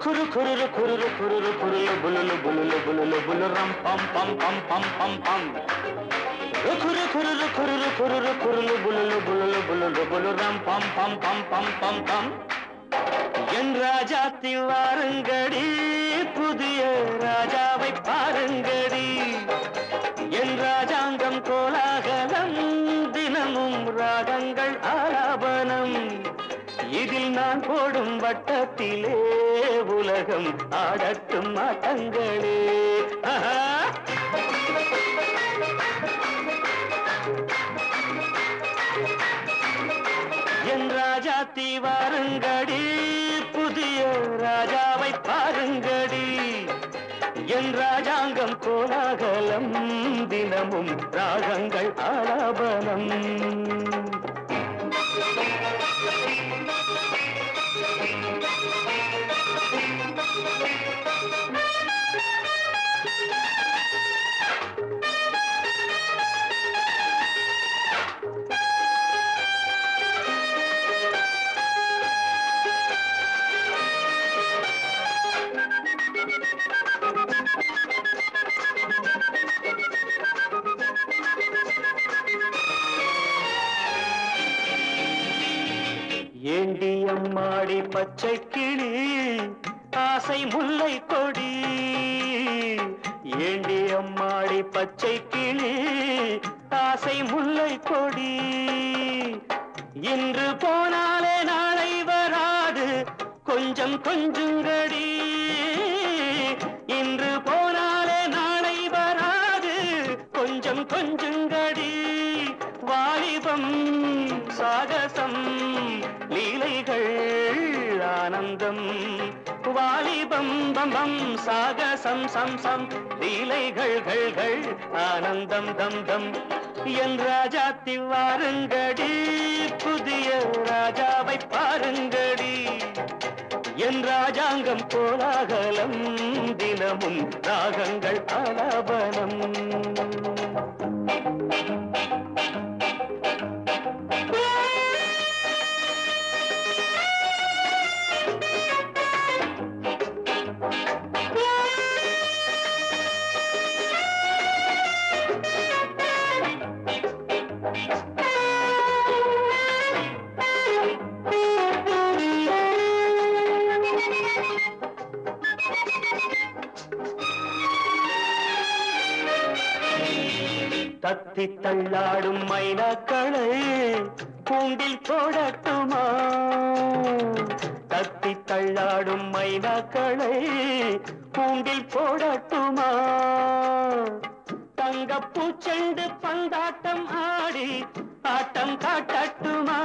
రుకురు కురురు కురురు కురురు కురులు బులులు బులులు బులులు బులు రం పం పం పం పం పం పం రుకురు కురురు కురురు కురురు కురులు బులులు బులులు బులులు బులు ரம் பம் பம் பம் பம் பம் பம் என் ராஜாத்தி வாருங்கடி புதிய ராஜாவை பாருங்கடி என் ராஜாங்கம் கோலாகலம் தினமும் ராகங்கள் ஆலாபனம் இதில் நான் போடும் வட்டத்திலே உலகம் ஆடட்டும் ஆட்டங்களே ஆஹா என் ராஜாத்தி வாருங்கடி புதிய ராஜாவை பாருங்கடி என் ராஜாங்கம் கோலாகலம் தினமும் ராகங்கள் ஆலாபனம் ஏண்டி அம்மாடி பச்சை கிளி ஆசை முல்லை கொடி ஏண்டி அம்மாடி பச்சை கிளி ஆசை முல்லை கொடி இன்று போனாலே நாளை வராது கொஞ்சம் கொஞ்சங்கடி இன்று போனாலே நாளை வராது கொஞ்சம் கொஞ்சங்கடி வாலிபம் சாகசம் லீலைகள் ஆனந்தம் வாலிபம் பம்பம் சாகசம் சம் சம் லீலைகள் கள் கள் ஆனந்தம் தம் தம் என் ராஜாத்தி வாருங்கடி புதிய ராஜாவை பாருங்கடி என் ராஜாங்கம் கோலாகலம் தினமும் ராகங்கள் ஆலாபனம் தத்தி தள்ளாடும் மைனாக்களை கூண்டில் போடட்டுமா தத்தி தள்ளாடும் மைனாக்களை கூண்டில் போடட்டுமா தங்கப்பூ செண்டு பந்தாட்டம் ஆடி ஆட்டம் காட்டட்டுமா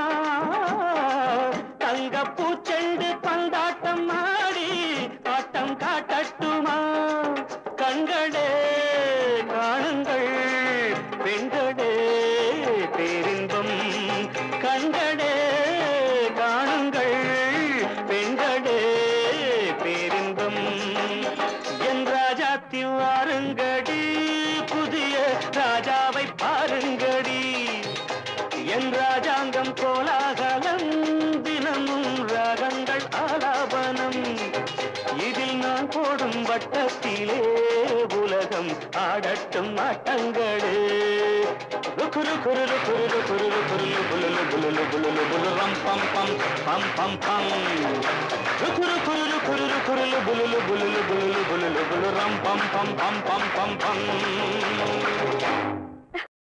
தங்கப்பூ செண்டு பந்தாட்டம் ஆடி ஆட்டம் காட்டட்டுமா கண்களே காணுங்கள் பெண்களே பேரின்பம் கண்களே காணுங்கள் பெண்களே பேரின்பம் என் ராஜாத்தி வாருங்கடி புதிய ராஜாவை பாருங்கடி என் ராஜாங்கம் கோலாகலம் தினமும் ராகங்கள் ஆலாபனம் இதில் நான் போடும் வட்டத்திலே உலகம் ஆடட்டும் ஆட்டங்களே ருக்குரு குருரு குருரு குருரு குருலு புலுலு புலுலு புலுலு புலு ரம் பம் பம் பம் பம் பம் ருக்குரு குருரு குருரு குருலு புலுலு புலுலு புலுலு புலுலு புலு ரம் பம் பம் பம் பம் பம் பம்